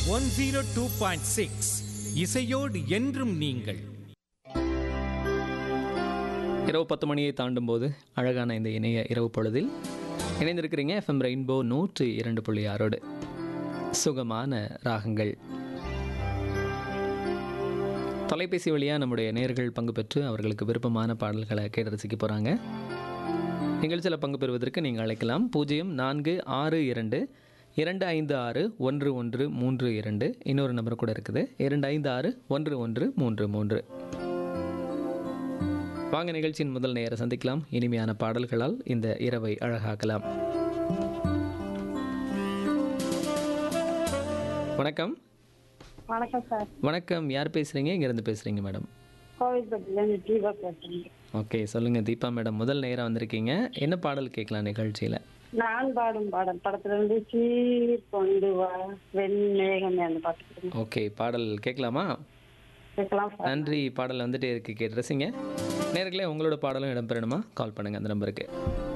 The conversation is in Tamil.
one zero two point six இசையோடு என்றும் நீங்கள் இரவு பத்து மணியை தாண்டும் போது அழகான இந்த இணைய இரவு பொழுதில் இணைந்திருக்கிறீங்க எஃப்எம் ரெயின்போ நூற்று இரண்டு புள்ளி ஆறோடு சுகமான ராகங்கள் தொலைபேசி வழியாக நம்முடைய நேர்கள் பங்கு பெற்று அவர்களுக்கு விருப்பமான பாடல்களை கேட்டு ரசிக்க போகிறாங்க நிகழ்ச்சியில் பங்கு பெறுவதற்கு நீங்கள் அழைக்கலாம் பூஜ்ஜியம் நான்கு ஆறு இரண்டு இரண்டு ஐந்து ஆறு ஒன்று ஒன்று மூன்று இரண்டு இன்னொரு நம்பர் கூட இருக்குது இரண்டு ஐந்து ஆறு ஒன்று ஒன்று மூன்று மூன்று வாங்க நிகழ்ச்சியின் முதல் நேர சந்திக்கலாம் இனிமையான பாடல்களால் இந்த இரவை அழகாக்கலாம் வணக்கம் வணக்கம் சார் வணக்கம் யார் பேசுகிறீங்க இங்கேருந்து பேசுகிறீங்க மேடம் கோவில்பட்டிலேருந்து தீபா பேசுறேன் ஓகே சொல்லுங்கள் தீபா மேடம் முதல் நேரம் வந்திருக்கீங்க என்ன பாடல் கேட்கலாம் நிகழ்ச்சியில் நான் பாடும் பாடல் படத்துல இருந்து சீர் கொண்டு வா வெண்மேகம் அந்த பாட்டு ஓகே பாடல் கேட்கலாமா கேட்கலாம் சார் நன்றி பாடல் வந்துட்டே இருக்கு கேட்டு ரசிங்க நேர்களே உங்களோட பாடலும் இடம்பெறணுமா கால் பண்ணுங்கள் அந்த நம்பருக்கு